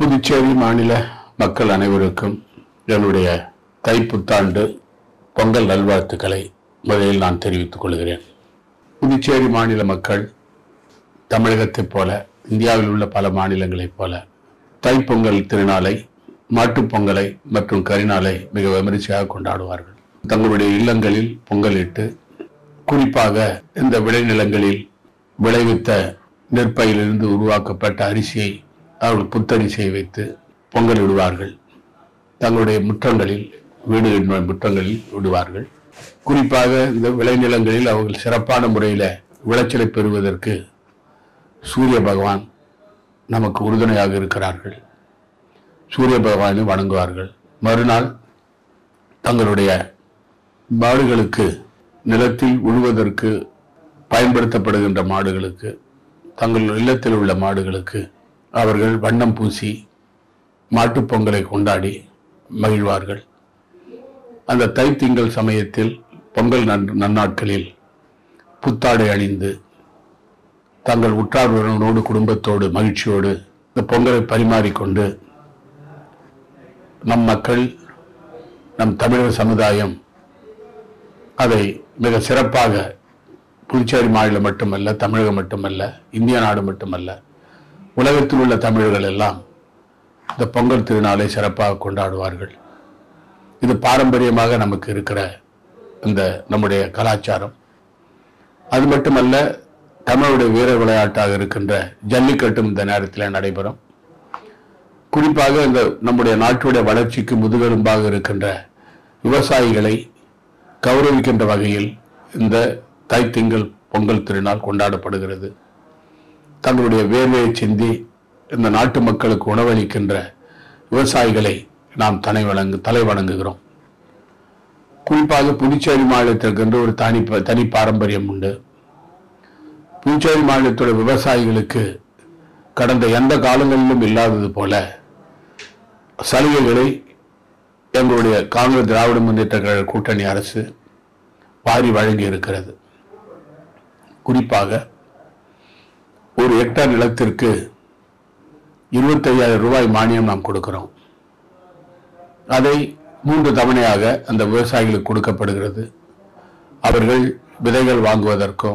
புதுச்சேரி மாநில மக்கள் அனைவருக்கும் என்னுடைய தைப்புத்தாண்டு பொங்கல் நல்வாழ்த்துக்களை முதலில் நான் தெரிவித்துக் கொள்கிறேன் புதுச்சேரி மாநில மக்கள் தமிழகத்தைப் போல இந்தியாவில் உள்ள பல மாநிலங்களைப் போல தைப்பொங்கல் திருநாளை மாட்டுப் பொங்கலை மற்றும் கரிநாளை மிக விமரிசையாக கொண்டாடுவார்கள் தங்களுடைய இல்லங்களில் பொங்கலிட்டு குறிப்பாக இந்த விளைநிலங்களில் விளைவித்த நெற்பயிலிருந்து உருவாக்கப்பட்ட அரிசியை அவர்கள் புத்தரிசியை வைத்து பொங்கல் விடுவார்கள் தங்களுடைய முற்றங்களில் வீடுகளின் முற்றங்களில் விடுவார்கள் குறிப்பாக இந்த விளைநிலங்களில் அவர்கள் சிறப்பான முறையில் விளைச்சலை பெறுவதற்கு சூரிய பகவான் நமக்கு உறுதுணையாக இருக்கிறார்கள் சூரிய பகவானை வணங்குவார்கள் மறுநாள் தங்களுடைய மாடுகளுக்கு நிலத்தில் உழுவதற்கு பயன்படுத்தப்படுகின்ற மாடுகளுக்கு தங்கள் இல்லத்தில் உள்ள மாடுகளுக்கு அவர்கள் வண்ணம் பூசி மாட்டுப் பொங்கலை கொண்டாடி மகிழ்வார்கள் அந்த தைத்திங்கள் சமயத்தில் பொங்கல் நன் நன்னாட்களில் புத்தாடை அணிந்து தங்கள் உற்றார் உறவினரோடு குடும்பத்தோடு மகிழ்ச்சியோடு இந்த பொங்கலை பரிமாறிக்கொண்டு நம் மக்கள் நம் தமிழக சமுதாயம் அதை மிக சிறப்பாக புதுச்சேரி மாநிலம் மட்டுமல்ல தமிழகம் மட்டுமல்ல இந்திய நாடு மட்டுமல்ல உலகத்தில் உள்ள தமிழர்கள் எல்லாம் இந்த பொங்கல் திருநாளை சிறப்பாக கொண்டாடுவார்கள் இது பாரம்பரியமாக நமக்கு இருக்கிற இந்த நம்முடைய கலாச்சாரம் அது மட்டுமல்ல தமிழுடைய வீர விளையாட்டாக இருக்கின்ற ஜல்லிக்கட்டும் இந்த நேரத்தில் நடைபெறும் குறிப்பாக இந்த நம்முடைய நாட்டுடைய வளர்ச்சிக்கு முதுகெலும்பாக இருக்கின்ற விவசாயிகளை கௌரவிக்கின்ற வகையில் இந்த தைத்திங்கள் பொங்கல் திருநாள் கொண்டாடப்படுகிறது தங்களுடைய வேர்வையை சிந்தி இந்த நாட்டு மக்களுக்கு உணவளிக்கின்ற விவசாயிகளை நாம் தலை வணங்கு தலை வணங்குகிறோம் குறிப்பாக புதுச்சேரி மாநிலத்திற்கென்று ஒரு தனி தனி பாரம்பரியம் உண்டு புதுச்சேரி மாநிலத்தோட விவசாயிகளுக்கு கடந்த எந்த காலங்களிலும் இல்லாதது போல சலுகைகளை எங்களுடைய காங்கிரஸ் திராவிட முன்னேற்ற கழக கூட்டணி அரசு வாரி வழங்கி இருக்கிறது குறிப்பாக ஒரு ஹெக்டேர் நிலத்திற்கு இருபத்தையாயிரம் ரூபாய் மானியம் நாம் கொடுக்கிறோம் அதை மூன்று தவணையாக அந்த விவசாயிகளுக்கு கொடுக்கப்படுகிறது அவர்கள் விதைகள் வாங்குவதற்கும்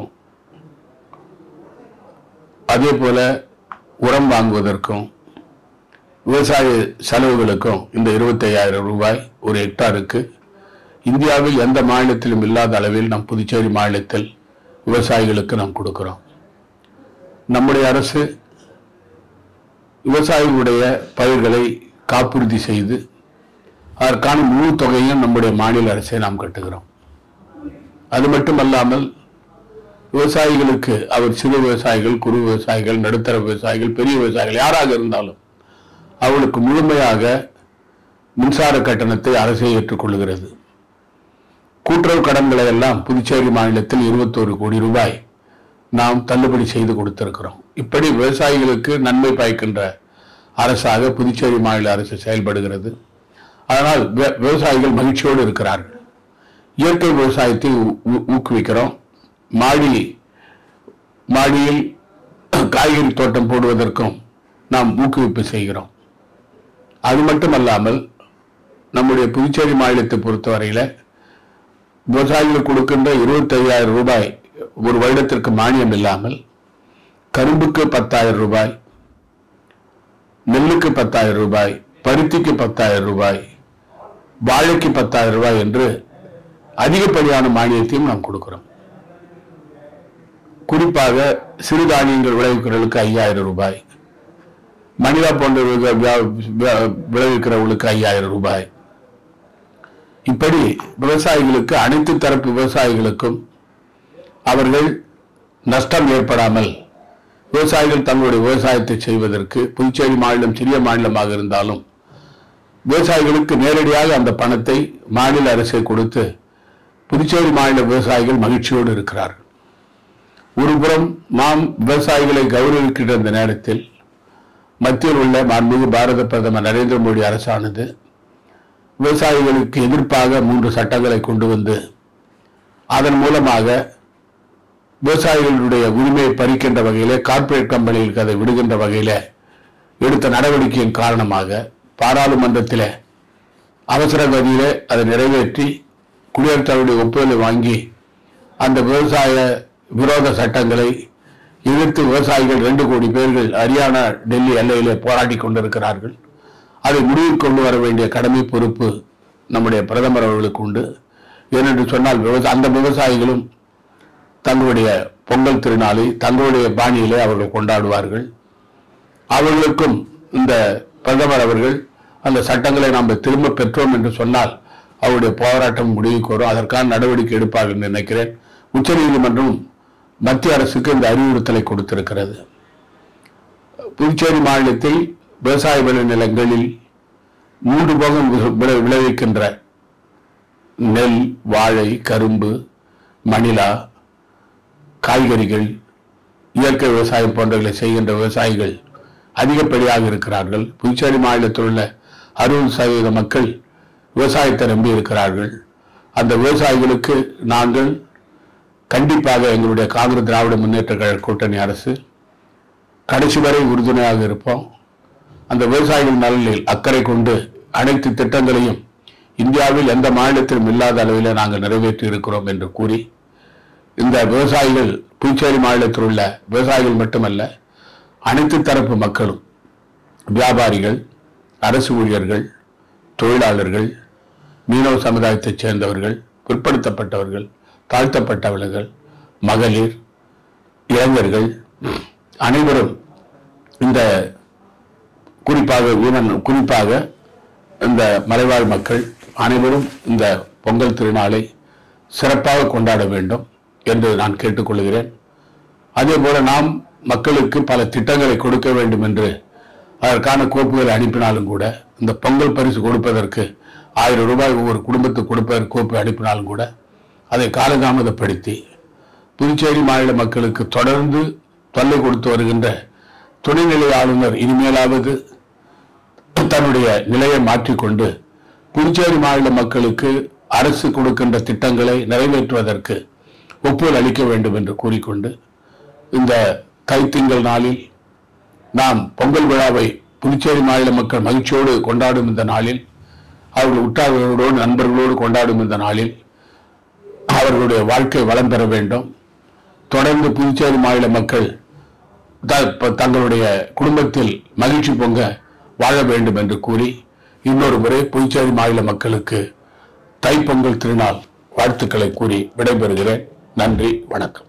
அதே போல உரம் வாங்குவதற்கும் விவசாய செலவுகளுக்கும் இந்த இருபத்தையாயிரம் ரூபாய் ஒரு ஹெக்டாருக்கு இந்தியாவில் எந்த மாநிலத்திலும் இல்லாத அளவில் நம் புதுச்சேரி மாநிலத்தில் விவசாயிகளுக்கு நாம் கொடுக்கிறோம் நம்முடைய அரசு விவசாயிகளுடைய பயிர்களை காப்புறுதி செய்து அதற்கான முழு தொகையும் நம்முடைய மாநில அரசை நாம் கட்டுகிறோம் அது மட்டுமல்லாமல் விவசாயிகளுக்கு அவர் சிறு விவசாயிகள் குறு விவசாயிகள் நடுத்தர விவசாயிகள் பெரிய விவசாயிகள் யாராக இருந்தாலும் அவளுக்கு முழுமையாக மின்சார கட்டணத்தை அரசே ஏற்றுக்கொள்கிறது கூட்டுறவு கடன்களை எல்லாம் புதுச்சேரி மாநிலத்தில் இருபத்தோரு கோடி ரூபாய் நாம் தள்ளுபடி செய்து கொடுத்திருக்கிறோம் இப்படி விவசாயிகளுக்கு நன்மை பயக்கின்ற அரசாக புதுச்சேரி மாநில அரசு செயல்படுகிறது அதனால் வி- விவசாயிகள் மகிழ்ச்சியோடு இருக்கிறார்கள் இயற்கை விவசாயத்தை ஊ- ஊ- ஊக்குவிக்கிறோம் மாடி மாடியில் காய்கறி தோட்டம் போடுவதற்கும் நாம் ஊக்குவிப்பு செய்கிறோம் அது மட்டுமல்லாமல் நம்முடைய புதுச்சேரி மாநிலத்தை பொறுத்தவரையில விவசாயிகளுக்கு கொடுக்கின்ற இருபத்தையாயிரம் ரூபாய் ஒரு வருடத்திற்கு மானியம் இல்லாமல் கரும்புக்கு பத்தாயிரம் ரூபாய் நெல்லுக்கு பத்தாயிரம் ரூபாய் பருத்திக்கு பத்தாயிரம் ரூபாய் வாழைக்கு பத்தாயிரம் ரூபாய் என்று அதிகப்படியான மானியத்தையும் நாம் கொடுக்கிறோம் குறிப்பாக சிறுதானியங்கள் விளைவிக்கிறவர்களுக்கு ஐயாயிரம் ரூபாய் மனிதா போன்ற விவ- விவ- விவ- விளைவிக்கிறவர்களுக்கு ஐயாயிரம் ரூபாய் இப்படி விவசாயிகளுக்கு அனைத்து தரப்பு விவசாயிகளுக்கும் அவர்கள் நஷ்டம் ஏற்படாமல் விவசாயிகள் தங்களுடைய விவசாயத்தை செய்வதற்கு புதுச்சேரி மாநிலம் சிறிய மாநிலமாக இருந்தாலும் விவசாயிகளுக்கு நேரடியாக அந்த பணத்தை மாநில அரசை கொடுத்து புதுச்சேரி மாநில விவசாயிகள் மகிழ்ச்சியோடு இருக்கிறார்கள் ஒருபுறம் நாம் விவசாயிகளை கௌரவிக்கின்ற இந்த நேரத்தில் மத்தியில் உள்ள மாண்புமிகு பாரத பிரதமர் நரேந்திர மோடி அரசானது விவசாயிகளுக்கு எதிர்ப்பாக மூன்று சட்டங்களை கொண்டு வந்து அதன் மூலமாக விவசாயிகளுடைய உரிமையை பறிக்கின்ற வகையிலே கார்ப்பரேட் கம்பெனிகளுக்கு அதை விடுகின்ற வகையில எடுத்த நடவடிக்கையின் காரணமாக பாராளுமன்றத்தில் அவசர கதியிலே அதை நிறைவேற்றி குடியரசுத் தலைவருடைய ஒப்புதலை வாங்கி அந்த விவசாய விரோத சட்டங்களை எதிர்த்து விவசாயிகள் ரெண்டு கோடி பேர்கள் ஹரியானா டெல்லி எல்லையிலே போராடி கொண்டிருக்கிறார்கள் அதை முடிவில் கொண்டு வர வேண்டிய கடமை பொறுப்பு நம்முடைய பிரதமர் அவர்களுக்கு உண்டு ஏனென்று சொன்னால் விவசா அந்த விவசாயிகளும் தங்களுடைய பொங்கல் திருநாளை தங்களுடைய பாணியிலே அவர்கள் கொண்டாடுவார்கள் அவர்களுக்கும் இந்த பிரதமர் அவர்கள் அந்த சட்டங்களை நாம் திரும்ப பெற்றோம் என்று சொன்னால் அவருடைய போராட்டம் முடிவுக்கு வரும் அதற்கான நடவடிக்கை எடுப்பார்கள் என்று நினைக்கிறேன் உச்சநீதிமன்றம் மத்திய அரசுக்கு இந்த அறிவுறுத்தலை கொடுத்திருக்கிறது புதுச்சேரி மாநிலத்தில் விவசாய விளைநிலங்களில் மூன்று போகம் வி- விளை- விளைவிக்கின்ற நெல் வாழை கரும்பு மணிலா காய்கறிகள் இயற்கை விவசாயம் போன்றவர்களை செய்கின்ற விவசாயிகள் அதிகப்படியாக இருக்கிறார்கள் புதுச்சேரி மாநிலத்தில் உள்ள அறுபது சதவீத மக்கள் விவசாயத்தை நம்பி இருக்கிறார்கள் அந்த விவசாயிகளுக்கு நாங்கள் கண்டிப்பாக எங்களுடைய காங்கிரஸ் திராவிட முன்னேற்ற கழக கூட்டணி அரசு கடைசி வரை உறுதுணையாக இருப்போம் அந்த விவசாயிகள் நலனில் அக்கறை கொண்டு அனைத்து திட்டங்களையும் இந்தியாவில் எந்த மாநிலத்திலும் இல்லாத அளவில் நாங்கள் நிறைவேற்றி இருக்கிறோம் என்று கூறி இந்த விவசாயிகள் புதுச்சேரி மாநிலத்தில் உள்ள விவசாயிகள் மட்டுமல்ல அனைத்து தரப்பு மக்களும் வியாபாரிகள் அரசு ஊழியர்கள் தொழிலாளர்கள் மீனவ சமுதாயத்தைச் சேர்ந்தவர்கள் பிற்படுத்தப்பட்டவர்கள் தாழ்த்தப்பட்டவர்கள் மகளிர் இளைஞர்கள் அனைவரும் இந்த குறிப்பாக வீரன் குறிப்பாக இந்த மலைவாழ் மக்கள் அனைவரும் இந்த பொங்கல் திருநாளை சிறப்பாக கொண்டாட வேண்டும் என்று நான் கேட்டுக்கொள்கிறேன் அதே போல நாம் மக்களுக்கு பல திட்டங்களை கொடுக்க வேண்டும் என்று அதற்கான கோப்புகளை அனுப்பினாலும் கூட இந்த பொங்கல் பரிசு கொடுப்பதற்கு ஆயிரம் ரூபாய் ஒவ்வொரு குடும்பத்துக்கு கொடுப்பதற்கு கோப்பு அனுப்பினாலும் கூட அதை காலதாமதப்படுத்தி புதுச்சேரி மாநில மக்களுக்கு தொடர்ந்து தொல்லை கொடுத்து வருகின்ற துணைநிலை ஆளுநர் இனிமேலாவது தன்னுடைய நிலையை மாற்றிக்கொண்டு புதுச்சேரி மாநில மக்களுக்கு அரசு கொடுக்கின்ற திட்டங்களை நிறைவேற்றுவதற்கு ஒப்புதல் அளிக்க வேண்டும் என்று கூறிக்கொண்டு இந்த தைத்திங்கள் நாளில் நாம் பொங்கல் விழாவை புதுச்சேரி மாநில மக்கள் மகிழ்ச்சியோடு கொண்டாடும் இந்த நாளில் அவர்கள் உற்றார்களோடு நண்பர்களோடு கொண்டாடும் இந்த நாளில் அவர்களுடைய வாழ்க்கை வளம் பெற வேண்டும் தொடர்ந்து புதுச்சேரி மாநில மக்கள் த- ப- தங்களுடைய குடும்பத்தில் மகிழ்ச்சி பொங்க வாழ வேண்டும் என்று கூறி இன்னொரு முறை புதுச்சேரி மாநில மக்களுக்கு தைப்பொங்கல் திருநாள் வாழ்த்துக்களை கூறி விடைபெறுகிறேன் நன்றி வணக்கம்